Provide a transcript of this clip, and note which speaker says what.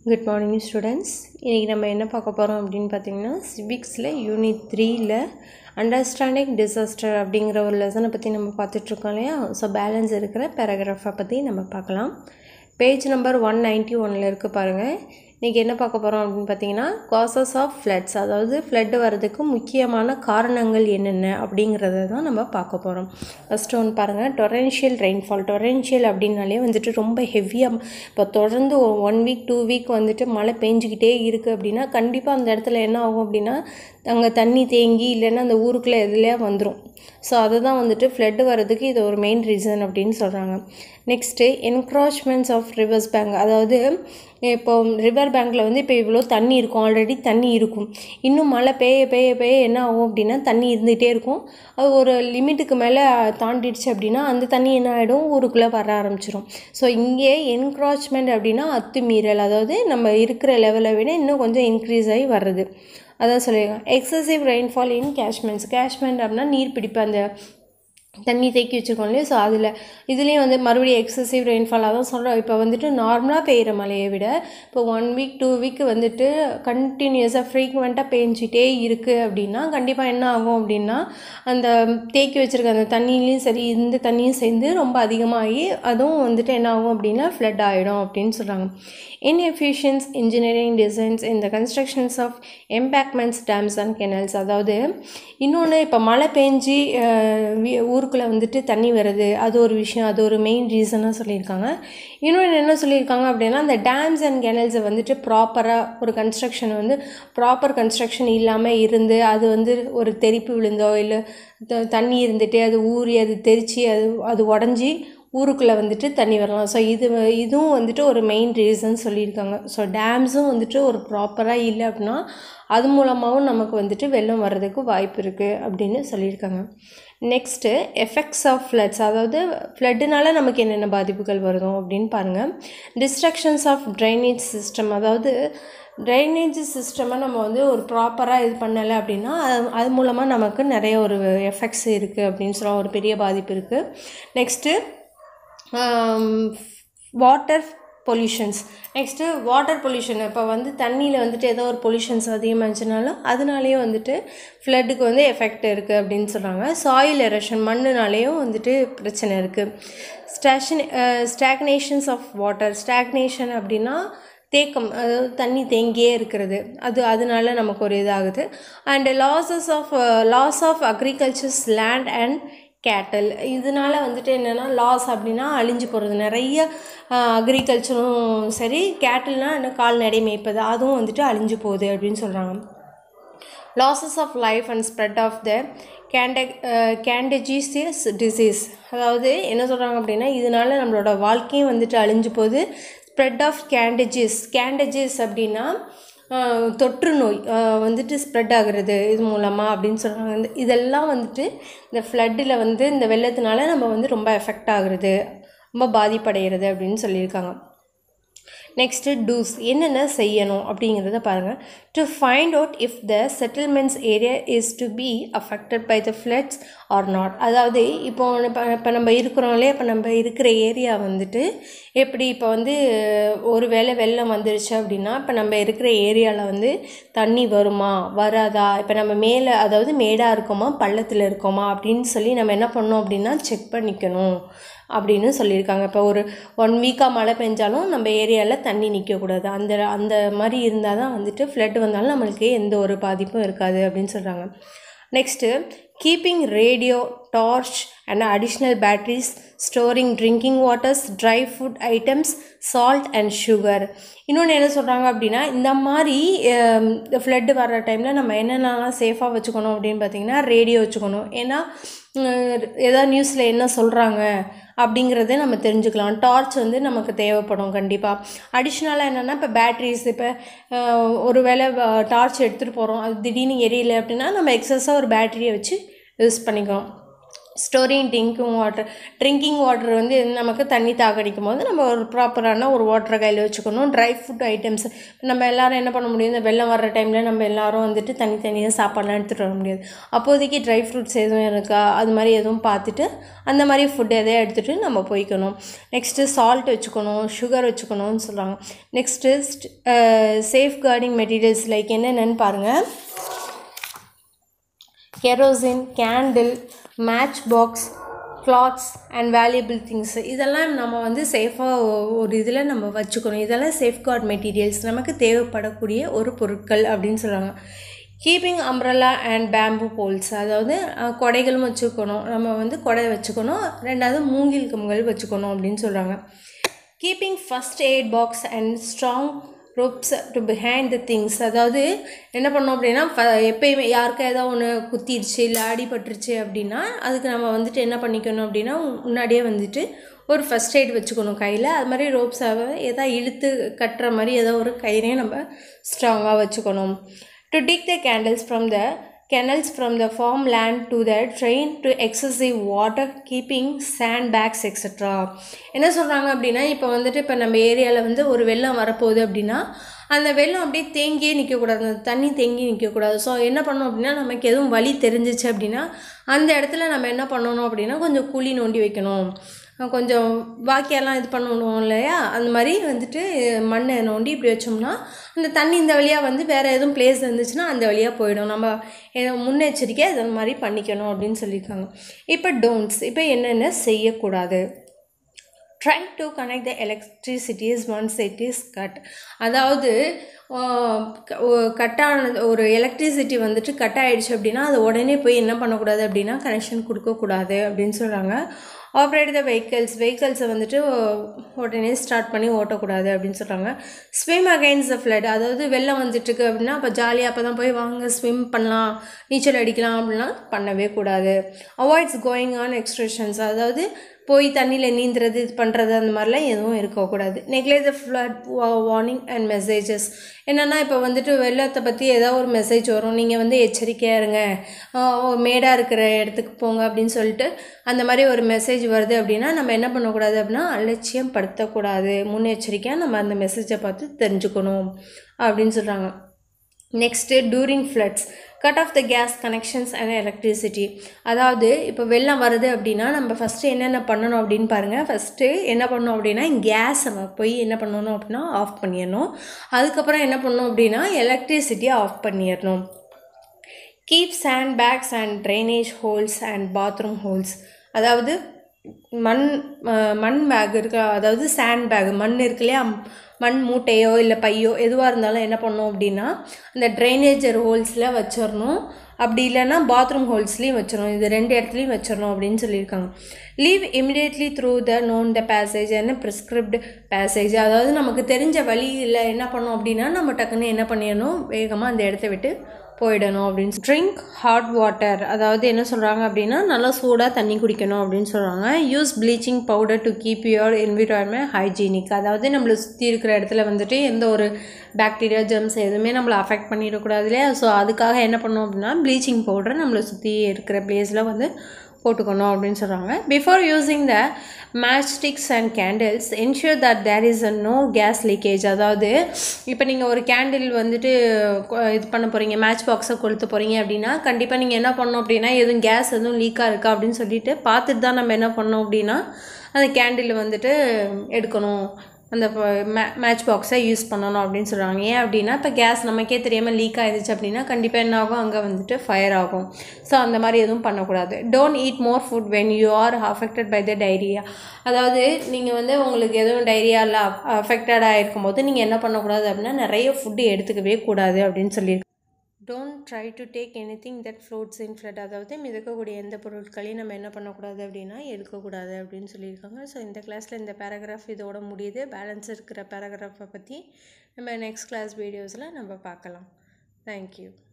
Speaker 1: good morning students இன்றைக்கி நம்ம என்ன பார்க்க போகிறோம் அப்படின்னு பார்த்தீங்கன்னா சிவிக்ஸில் யூனிட் த்ரீயில் அண்டர்ஸ்டாண்டிங் டிசாஸ்டர் அப்படிங்கிற ஒரு லெசனை பற்றி நம்ம பார்த்துட்ருக்கோம் இல்லையா ஸோ பேலன்ஸ் இருக்கிற பேராகிராஃபை பற்றி நம்ம பார்க்கலாம் பேஜ் நம்பர் ஒன் நைன்ட்டி ஒனில் இருக்குது பாருங்கள் இன்றைக்கி என்ன பார்க்க போகிறோம் அப்படின்னு பார்த்தீங்கன்னா காசஸ் ஆஃப் ஃப்ளட்ஸ் அதாவது ஃப்ளட் வர்றதுக்கு முக்கியமான காரணங்கள் என்னென்ன அப்படிங்கிறத தான் நம்ம பார்க்க போகிறோம் ஃபஸ்ட்டு ஒன்று பாருங்கள் டொரென்ஷியல் ரெயின்ஃபால் டொரென்ஷியல் அப்படின்னாலே வந்துட்டு ரொம்ப ஹெவியாக இப்போ தொடர்ந்து ஒன் வீக் டூ வீக் வந்துட்டு மழை பெஞ்சிக்கிட்டே இருக்குது அப்படின்னா கண்டிப்பாக அந்த இடத்துல என்ன ஆகும் அப்படின்னா அங்கே தண்ணி தேங்கி இல்லைன்னா அந்த ஊருக்குள்ளே எதுலையா வந்துடும் ஸோ அதுதான் வந்துட்டு ஃப்ளட்டு வர்றதுக்கு இது ஒரு மெயின் ரீசன் அப்படின்னு சொல்கிறாங்க next encroachments of rivers bank அதாவது இப்போ ரிவர் பேங்க்கில் வந்து இப்போ இவ்வளோ தண்ணி இருக்கும் ஆல்ரெடி தண்ணி இருக்கும் இன்னும் மழை பெய்ய பெய்ய பெய்ய என்ன ஆகும் அப்படின்னா தண்ணி இருந்துகிட்டே இருக்கும் அது ஒரு லிமிட்டுக்கு மேலே தாண்டிடுச்சு அப்படின்னா அந்த தண்ணி என்ன ஆகிடும் ஊருக்குள்ளே வர ஆரம்பிச்சிடும் ஸோ இங்கே என்க்ராச்மெண்ட் அப்படின்னா அத்துமீறல் அதாவது நம்ம இருக்கிற லெவலை விட இன்னும் கொஞ்சம் இன்க்ரீஸ் ஆகி வர்றது அதான் சொல்லியிருக்காங்க எக்ஸசிவ் ரெயின்ஃபால் இன் கேஷ்மெண்ட்ஸ் கேஷ்மெண்ட் அப்படின்னா நீர் பிடிப்பு அந்த தண்ணி தேக்கி வச்சுருக்கோம் இல்லையா ஸோ அதில் இதுலேயும் வந்து மறுபடியும் எக்ஸசிவ் ரெயின்ஃபால் அதான் சொல்கிறோம் இப்போ வந்துட்டு நார்மலாக பெய்கிற மழையை விட இப்போ ஒன் வீக் டூ வீக் வந்துட்டு கண்டினியூஸாக ஃப்ரீக்வெண்ட்டாக பெஞ்சிட்டே இருக்குது அப்படின்னா கண்டிப்பாக என்ன ஆகும் அப்படின்னா அந்த தேக்கி வச்சுருக்க அந்த தண்ணியிலையும் சரி இந்த தண்ணியும் சேர்ந்து ரொம்ப அதிகமாகி அதுவும் வந்துட்டு என்ன ஆகும் அப்படின்னா ஃப்ளட் ஆகிடும் அப்படின்னு சொல்கிறாங்க inefficient engineering designs in the constructions of embankments dams and canals அதாவது இன்னொன்று இப்போ மழை பெஞ்சி ஊருக்குள்ளே வந்துட்டு தண்ணி வருது அது ஒரு விஷயம் அது ஒரு மெயின் ரீசனாக சொல்லியிருக்காங்க இன்னொன்று என்ன சொல்லியிருக்காங்க அப்படின்னா அந்த டேம்ஸ் அண்ட் கெனல்ஸை வந்துட்டு ப்ராப்பராக ஒரு கன்ஸ்ட்ரக்ஷன் வந்து ப்ராப்பர் கன்ஸ்ட்ரக்ஷன் இல்லாமல் இருந்து அது வந்து ஒரு தெறிப்பு விழுந்தோ இல்லை தண்ணி இருந்துகிட்டே அது ஊறி அது தெரித்து அது அது உடஞ்சி ஊருக்குள்ளே வந்துட்டு தண்ணி வரலாம் ஸோ இது இதுவும் வந்துட்டு ஒரு மெயின் ரீசன் சொல்லியிருக்காங்க ஸோ டேம்ஸும் வந்துட்டு ஒரு ப்ராப்பராக இல்லை அப்படின்னா அது மூலமாகவும் நமக்கு வந்துட்டு வெள்ளம் வர்றதுக்கு வாய்ப்பு இருக்குது அப்படின்னு சொல்லியிருக்காங்க நெக்ஸ்ட்டு எஃபெக்ட்ஸ் ஆஃப் ஃப்ளட்ஸ் அதாவது ஃப்ளட்டுனால நமக்கு என்னென்ன பாதிப்புகள் வருதும் அப்படின்னு பாருங்கள் டிஸ்ட்ரக்ஷன்ஸ் ஆஃப் ட்ரைனேஜ் சிஸ்டம் அதாவது ட்ரைனேஜ் சிஸ்டமை நம்ம வந்து ஒரு ப்ராப்பராக இது பண்ணலை அப்படின்னா அது அது மூலமாக நமக்கு நிறைய ஒரு எஃபெக்ட்ஸ் இருக்குது அப்படின்னு சொல்ல ஒரு பெரிய பாதிப்பு இருக்குது next water pollutions next water pollution இப்போ வந்து தண்ணியில் வந்துட்டு ஏதோ ஒரு பொல்யூஷன்ஸ் அதிகமாகிச்சுனாலும் அதனாலேயும் வந்துட்டு ஃப்ளட்டுக்கு வந்து எஃபெக்ட் இருக்குது அப்படின்னு சொல்கிறாங்க சாயில் எரஷன் மண்ணுனாலேயும் வந்துட்டு பிரச்சனை இருக்குது station stagnations of water stagnation அப்படின்னா தேக்கம் அதாவது தண்ணி தேங்கியே இருக்கிறது அது அதனால நமக்கு ஒரு இதாகுது and losses of loss of agricultures land and cattle இதனால வந்துட்டு என்னென்னா லாஸ் அப்படின்னா அழிஞ்சு போகிறது நிறைய அக்ரிகல்ச்சரும் சரி கேட்டல்னால் என்ன கால்நடை மேய்ப்பது அதுவும் வந்துட்டு அழிஞ்சு போகுது அப்படின்னு சொல்கிறாங்க losses of life and spread of the conta contagious disease அதாவது என்ன சொல்கிறாங்க அப்படின்னா இதனால நம்மளோட வாழ்க்கையும் வந்துட்டு அழிஞ்சு போகுது ஸ்ப்ரெட் ஆஃப் கேண்டஜிஸ் கேண்டஜிஸ் அப்படின்னா தொற்று நோய் வந்துட்டு ஸ்ப்ரெட் ஆகுறது இது மூலமாக அப்படின்னு சொல்கிறாங்க இதெல்லாம் வந்துட்டு இந்த ஃப்ளட்டில் வந்து இந்த வெள்ளத்தினால நம்ம வந்து ரொம்ப எஃபெக்ட் ஆகுறது ரொம்ப பாதிப்படைகிறது அப்படின்னு சொல்லியிருக்காங்க நெக்ஸ்ட்டு டூஸ் என்னென்ன செய்யணும் அப்படிங்கிறத பாருங்கள் to find out if the settlements area is to be affected by the floods or not அதாவது இப்போ இப்போ இப்போ நம்ம இருக்கிறோம்லே இப்போ நம்ம இருக்கிற ஏரியா வந்துட்டு எப்படி இப்போ வந்து ஒரு வேளை வெள்ளம் வந்துருச்சு அப்படின்னா இப்போ நம்ம இருக்கிற ஏரியாவில் வந்து தண்ணி வருமா வராதா இப்போ நம்ம மேலே அதாவது மேடாக இருக்கோமா பள்ளத்தில் இருக்கோமா அப்படின்னு சொல்லி நம்ம என்ன பண்ணோம் அப்படின்னா செக் பண்ணிக்கணும் அப்படின்னு சொல்லியிருக்காங்க இப்போ ஒரு ஒன் வீக்காக மழை பெஞ்சாலும் நம்ம ஏரியாவில் தண்ணி நிற்கக்கூடாது அந்த அந்த மாதிரி இருந்தால் தான் வந்துட்டு ஃப்ளட் வந்தாலும் நம்மளுக்கு எந்த ஒரு பாதிப்பும் இருக்காது அப்படின்னு சொல்கிறாங்க next keeping radio torch and additional batteries storing drinking waters dry food items salt and sugar இன்னொன்று என்ன சொல்கிறாங்க அப்படின்னா இந்த மாதிரி ஃப்ளட்டு வர்ற டைமில் நம்ம என்னென்னலாம் சேஃபாக வச்சுக்கணும் அப்படின்னு பார்த்திங்கன்னா ரேடியோ வச்சுக்கணும் ஏன்னா ஏதாவது நியூஸில் என்ன சொல்கிறாங்க அப்படிங்கிறத நம்ம தெரிஞ்சுக்கலாம் டார்ச் வந்து நமக்கு தேவைப்படும் கண்டிப்பாக அடிஷ்னலாக என்னென்னா இப்போ பேட்ரிஸ் இப்போ ஒரு வேளை டார்ச் எடுத்துகிட்டு போகிறோம் அது திடீர்னு எரியல அப்படின்னா நம்ம எக்ஸஸாக ஒரு பேட்டரியை வச்சு யூஸ் பண்ணிக்கிறோம் storing drinking water drinking water வந்து நமக்கு தண்ணி தாகடிக்கும் போது நம்ம ஒரு ப்ராப்பரான ஒரு வாட்டரை கையில் வச்சுக்கணும் ட்ரை ஃபுட் ஐட்டம்ஸ் நம்ம எல்லாரும் என்ன பண்ண முடியும் இந்த வெள்ளம் வர்ற டைமில் நம்ம எல்லாரும் வந்துட்டு தனித்தனியாக சாப்பாடெலாம் எடுத்துகிட்டு வர முடியாது அப்போதைக்கு ட்ரை ஃப்ரூட்ஸ் எதுவும் இருக்கா அது மாதிரி எதுவும் பார்த்துட்டு அந்த மாதிரி ஃபுட் எதையும் எடுத்துகிட்டு நம்ம போய்க்கணும் நெக்ஸ்ட்டு சால்ட் வச்சுக்கணும் சுகர் வச்சுக்கணும்னு சொல்கிறாங்க next safeguarding materials like என்னென்னு பாருங்கள் kerosene candle match box clothes and valuable things இதெல்லாம் நம்ம வந்து சேஃபாக ஒரு இதில் நம்ம வச்சுக்கணும் இதெல்லாம் சேஃப்கார்ட் மெட்டீரியல்ஸ் நமக்கு தேவைப்படக்கூடிய ஒரு பொருட்கள் அப்படின்னு சொல்கிறாங்க keeping umbrella and bamboo poles அதாவது அஹ், கொடைகளும் வச்சுக்கணும் நம்ம வந்து கொடை வச்சுக்கணும் ரெண்டாவது மூங்கில் கம்புகள் வச்சுக்கணும் அப்படின்னு சொல்கிறாங்க keeping first aid box and strong ropes to behind the things அதாவது என்ன பண்ணோம் அப்படின்னா ஃப- எப்பயுமே யாருக்கா ஏதாவது ஒன்று குத்திடுச்சு இல்லை அடிபட்டுருச்சு அப்படின்னா அதுக்கு நம்ம வந்துட்டு என்ன பண்ணிக்கணும் அப்படின்னா முன்னாடியே வந்துட்டு ஒரு ஃபஸ்ட் எய்ட் வச்சுக்கணும் கையில் அது மாதிரி ரோப்ஸாக எதாவது இழுத்து கட்டுற மாதிரி ஏதோ ஒரு கயிறையும் நம்ம ஸ்ட்ராங்காக வச்சுக்கணும் to dig the candles from the kennels from the farmland to the train to excessive water keeping sand bags etc என்ன சொல்கிறாங்க அப்படின்னா இப்போ வந்துட்டு இப்போ நம்ம ஏரியாவில் வந்து ஒரு வெள்ளம் வரப்போகுது அப்படின்னா அந்த வெள்ளம் அப்படியே தேங்கியே நிற்கக்கூடாது அந்த தண்ணி தேங்கி நிற்கக்கூடாது ஸோ என்ன பண்ணணும் அப்படின்னா நமக்கு எதுவும் வழி தெரிஞ்சிச்சு அப்படின்னா அந்த இடத்துல நம்ம என்ன பண்ணணும் அப்படின்னா கொஞ்சம் குழி நோண்டி வைக்கணும் கொஞ்சம் வாக்கியெல்லாம் இது பண்ணணும் இல்லையா அந்த மாதிரி வந்துட்டு மண்ணை நோண்டி இப்படி வச்சோம்னா அந்த தண்ணி இந்த வழியாக வந்து வேறு எதுவும் பிளேஸ் இருந்துச்சுன்னா அந்த வழியாக போயிடும் நம்ம எ- முன்னெச்சரிக்கையாக இது மாதிரி பண்ணிக்கணும் அப்படின்னு சொல்லியிருக்காங்க இப்போ டோன்ட்ஸ் இப்போ என்னென்ன செய்யக்கூடாது try to connect the electricities once it is cut அதாவது கட்டான ஒரு எலக்ட்ரிசிட்டி வந்துட்டு கட் ஆயிடுச்சு அப்படின்னா அது உடனே போய் என்ன பண்ணக்கூடாது அப்படின்னா கனெக்ஷன் கொடுக்கக்கூடாது அப்படின்னு சொல்கிறாங்க ஆப்ரேட் த வெஹிக்கல்ஸ் வெஹிக்கல்ஸை வந்துட்டு உடனே ஸ்டார்ட் பண்ணி ஓட்டக்கூடாது அப்படின்னு சொல்கிறாங்க ஸ்விம் அகைன்ஸ்ட் த ஃப்ளட் அதாவது வெள்ளம் வந்துட்டுருக்கு அப்படின்னா அப்போ ஜாலியாக அப்போ தான் போய் வாங்க ஸ்விம் பண்ணலாம் நீச்சல் அடிக்கலாம் அப்படின்னா பண்ணவே கூடாது அவாய்ட்ஸ் கோயிங் ஆன் எக்ஸ்ட்ரெஷன்ஸ் அதாவது போய் தண்ணியில் நீந்துறது இது பண்ணுறது அந்த மாதிரிலாம் எதுவும் இருக்கக்கூடாது neglect the flood warning and messages என்னென்னா இப்போ வந்துட்டு வெள்ளத்தை பற்றி ஏதாவது ஒரு மெசேஜ் வரும் நீங்கள் வந்து எச்சரிக்கையாக இருங்க ஆஹ் மேடாக இருக்கிற இடத்துக்கு போங்க அப்படின்னு சொல்லிட்டு அந்த மாதிரி ஒரு மெசேஜ் வருது அப்படின்னா நம்ம என்ன பண்ணக்கூடாது அப்படின்னா அலட்சியம் படுத்தக்கூடாது முன்னெச்சரிக்கையாக நம்ம அந்த மெசேஜை பார்த்து தெரிஞ்சுக்கணும் அப்படின்னு சொல்கிறாங்க next during floods cut off the gas connections and electricity அதாவது இப்போ வெள்ளம் வருது அப்படின்னா நம்ம ஃபஸ்ட்டு என்னென்ன பண்ணணும் அப்படின்னு பாருங்கள் ஃபஸ்ட்டு என்ன பண்ணணும் அப்படின்னா கேஸை போய் என்ன பண்ணணும் அப்படின்னா ஆஃப் பண்ணிடணும் அதுக்கப்புறம் என்ன பண்ணணும் அப்படின்னா எலக்ட்ரிசிட்டியை ஆஃப் பண்ணிடணும் keep sand bags and drainage holes and bathroom holes அதாவது மண் அஹ், மண் பேக் இருக்கு அதாவது சாண்ட் பேக் மண் இருக்கு இல்லையா மண் மூட்டையோ இல்லை பையோ எதுவாக இருந்தாலும் என்ன பண்ணணும் அப்படின்னா அந்த ட்ரைனேஜர் ஹோல்ஸில் வச்சிடணும் அப்படி இல்லைன்னா பாத்ரூம் ஹோல்ஸ்லேயும் வச்சிடணும் இது ரெண்டு இடத்துலையும் வச்சிடணும் அப்படின்னு சொல்லியிருக்காங்க leave immediately through the known the passage என்ன ப்ரிஸ்கிரிப்ட் பேசேஜ் அதாவது நமக்கு தெரிஞ்ச வழியில் என்ன பண்ணோம் அப்படின்னா நம்ம டக்குன்னு என்ன பண்ணிடணும் வேகமாக அந்த இடத்த விட்டு போயிடணும் அப்படின்னு ட்ரிங்க் ஹாட் வாட்டர் அதாவது என்ன சொல்கிறாங்க அப்படின்னா நல்லா சூடாக தண்ணி குடிக்கணும் அப்படின்னு சொல்கிறாங்க use bleaching powder to keep your environment hygienic அதாவது நம்மளை சுற்றி இருக்கிற இடத்துல வந்துட்டு எந்த ஒரு பாக்டீரியா ஜெர்ம்ஸ் எதுவுமே நம்மளை அஃபெக்ட் பண்ணிடக்கூடாது இல்லையா ஸோ அதுக்காக என்ன பண்ணோம் அப்படின்னா ப்ளீச்சிங் பவுடர் நம்மளை சுற்றி இருக்கிற பிளேஸில் வந்து போட்டுக்கணும் அப்படின்னு சொல்கிறாங்க before using the match sticks and candles ensure that there is a no gas leakage அதாவது இப்போ நீங்கள் ஒரு கேண்டில் வந்துட்டு கொ- இது பண்ண போகிறீங்க மேட்ச் பாக்ஸை கொளுத்த போகிறீங்க அப்படின்னா கண்டிப்பாக நீங்கள் என்ன பண்ணணும் அப்படின்னா எதுவும் கேஸ் எதுவும் லீக்காக இருக்கா அப்படின்னு சொல்லிட்டு பார்த்துட்டு தான் நம்ம என்ன பண்ணோம் அப்படின்னா அந்த கேண்டில் வந்துட்டு எடுக்கணும் அந்த மேட்ச் பாக்ஸை யூஸ் பண்ணணும் அப்படின்னு சொல்கிறாங்க ஏன் அப்படின்னா இப்போ கேஸ் நமக்கே தெரியாமல் லீக் ஆயிடுச்சு அப்படின்னா கண்டிப்பாக என்ன ஆகும் அங்கே வந்துட்டு ஃபயர் ஆகும் ஸோ அந்த மாதிரி எதுவும் பண்ணக்கூடாது don't eat more food when you are affected by the diarrhoea அதாவது நீங்கள் வந்து உங்களுக்கு எதுவும் டைரியாவில் அஃபெக்டடாக இருக்கும்போது நீங்கள் என்ன பண்ணக்கூடாது அப்படின்னா நிறைய ஃபுட்டு எடுத்துக்கவே கூடாது அப்படின்னு சொல்லி don't try to take anything that floats in flood அதாவது மிதக்கக்கூடிய எந்த பொருட்களையும் நம்ம என்ன பண்ணக்கூடாது அப்படின்னா எடுக்கக்கூடாது அப்படின்னு சொல்லியிருக்காங்க ஸோ இந்த கிளாஸில் இந்த பேராகிராஃப் இதோட முடியுது பேலன்ஸ் இருக்கிற பேராகிராஃபை பற்றி நம்ம நெக்ஸ்ட் கிளாஸ் வீடியோஸில் நம்ம பார்க்கலாம் தேங்க்யூ